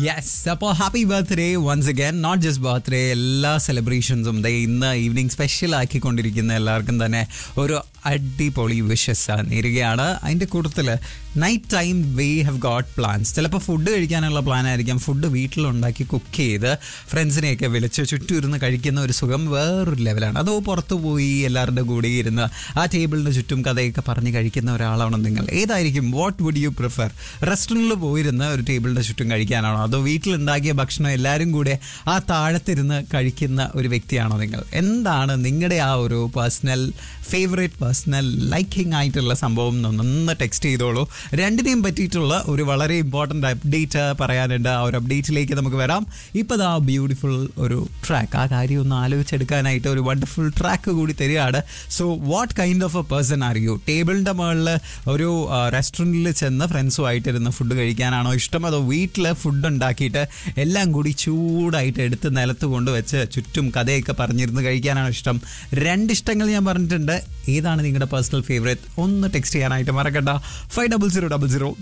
yes അപ്പോൾ happy birthday once again not just birthday എല്ലാ സെലിബ്രേഷൻസും ദേ ഇന്ന് ഈവനിങ് സ്പെഷ്യൽ ആക്കിക്കൊണ്ടിരിക്കുന്ന എല്ലാവർക്കും തന്നെ ഒരു അടിപൊളി വിഷസ് നേരുകയാണ് അതിൻ്റെ കൂട്ടത്തിൽ night time we have got plans ചിലപ്പോൾ ഫുഡ് കഴിക്കാനുള്ള പ്ലാൻ ആയിരിക്കാം ഫുഡ് വീട്ടിലുണ്ടാക്കി കുക്ക് ചെയ്ത് ഫ്രണ്ട്സിനെയൊക്കെ വിളിച്ച് ചുറ്റും ഇരുന്ന് കഴിക്കുന്ന ഒരു സുഖം വേറൊരു ലെവലാണ് അതോ പുറത്തു പോയി എല്ലാവരുടെ കൂടെ ഇരുന്ന് ആ ടേബിളിന് ചുറ്റും കഥയൊക്കെ പറഞ്ഞ് കഴിക്കുന്ന ഒരാളാണോ നിങ്ങൾ ഏതായിരിക്കും വാട്ട് വുഡ് യു പ്രിഫർ റെസ്റ്റോറൻറ്റിൽ പോയിരുന്ന് ഒരു ടേബിളിൻ്റെ ചുറ്റും കഴിക്കാനാണോ അതോ വീട്ടിലുണ്ടാക്കിയ ഭക്ഷണം എല്ലാവരും കൂടെ ആ താഴത്തിരുന്ന് കഴിക്കുന്ന ഒരു വ്യക്തിയാണോ നിങ്ങൾ എന്താണ് നിങ്ങളുടെ ആ ഒരു പേഴ്സണൽ ഫേവറേറ്റ് പേഴ്സണൽ ലൈക്കിംഗ് ആയിട്ടുള്ള സംഭവം എന്നൊന്ന് ടെക്സ്റ്റ് ചെയ്തോളൂ രണ്ടിനെയും പറ്റിയിട്ടുള്ള ഒരു വളരെ ഇമ്പോർട്ടൻ്റ് അപ്ഡേറ്റ് പറയാനുണ്ട് ആ ഒരു അപ്ഡേറ്റിലേക്ക് നമുക്ക് വരാം ഇപ്പോൾ ആ ബ്യൂട്ടിഫുൾ ഒരു ട്രാക്ക് ആ കാര്യം ഒന്ന് ആലോചിച്ചെടുക്കാനായിട്ട് ഒരു വണ്ടർഫുൾ ട്രാക്ക് കൂടി തരികയാണ് so what kind of a person are you ടേബിളിൻ്റെ മുകളിൽ ഒരു റെസ്റ്റോറൻറ്റിൽ ചെന്ന് ഫ്രണ്ട്സുമായിട്ടിരുന്ന് ഫുഡ് കഴിക്കാനാണോ ഇഷ്ടം അതോ വീട്ടിൽ ഫുഡ് ഉണ്ടാക്കിയിട്ട് എല്ലാം കൂടി ചൂടായിട്ട് എടുത്ത് നിലത്ത് കൊണ്ടുവച്ച് ചുറ്റും കഥയൊക്കെ പറഞ്ഞിരുന്ന് കഴിക്കാനാണോ ഇഷ്ടം രണ്ട് ഇഷ്ടങ്ങൾ ഞാൻ പറഞ്ഞിട്ടുണ്ട് ഏതാണ് നിങ്ങളുടെ പേഴ്സണൽ ഫേവറേറ്റ് ഒന്ന് ടെക്സ്റ്റ് ചെയ്യാനായിട്ട് മറക്കണ്ട five double zero double zero